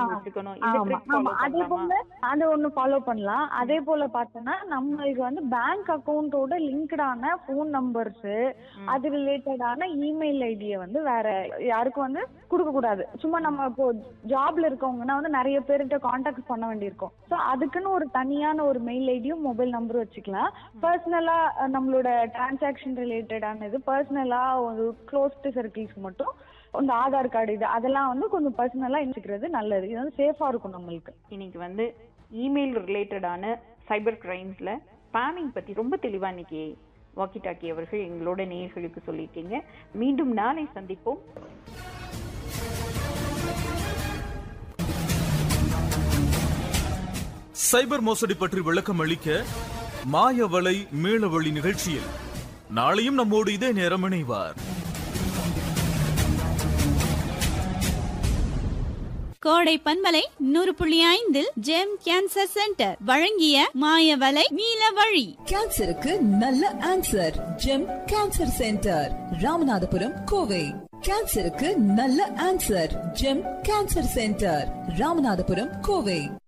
வச்சுக்கணும் இந்த ஆமா ட்ரிக் ஆமா ஃபாலோ அதே பண்ணலாமா போல அது ஒண்ணு ஃபாலோ பண்ணலாம் அதே போல பார்த்தோம்னா நம்மளுக்கு வந்து பேங்க் அக்கவுண்டோட லிங்க்டான ஃபோன் நம்பர்ஸ் அது ரிலேட்டடான இமெயில் ஐடியை வந்து வேற யாருக்கும் வந்து கொடுக்க கூடாது சும்மா நம்ம இப்போ ஜாப்ல இருக்கவங்கன்னா வந்து நிறைய பேர்கிட்ட காண்டாக்ட் பண்ண வேண்டியிருக்கும் ஸோ அதுக்குன்னு ஒரு தனியான ஒரு மெயில் ஐடியும் மொபைல் நம்பரும் வச்சுக்கலாம் பர்சனலா நம்மளோட டிரான்சாக்ஷன் ரிலேட்டடான இது பர்சனலா ஒரு க்ளோஸ்டு சர்க்கிள்ஸ்க்கு மட்டும் இந்த ஆதார் கார்டு இது அதெல்லாம் வந்து கொஞ்சம் பர்சனலா வச்சுக்கிறது நல்லது இது வந்து சேஃபா இருக்கும் நம்மளுக்கு இன்னைக்கு வந்து இமெயில் ரிலேட்டடான சைபர் கிரைம்ஸ்ல ஸ்பாமிங் பத்தி ரொம்ப தெளிவா இன்னைக்கு வாக்கி டாக்கி அவர்கள் எங்களோட நேயர்களுக்கு சொல்லியிருக்கீங்க மீண்டும் நாளை சந்திப்போம் சைபர் மோசடி பற்றி விளக்கம் அளிக்க மாயவலை மீளவழி நிகழ்ச்சியில் நாளையும் நம்மோடு இதே நேரம் இணைவார் கோடை பன்மலை நூறு புள்ளி ஐந்தில் ஜெம் கேன்சர் சென்டர் வழங்கிய மாயவலை நீல வழி கேன்சருக்கு நல்ல answer GEM cancer centre Ramanathapuram Kovai கேன்சருக்கு நல்ல answer GEM cancer centre Ramanathapuram Kovai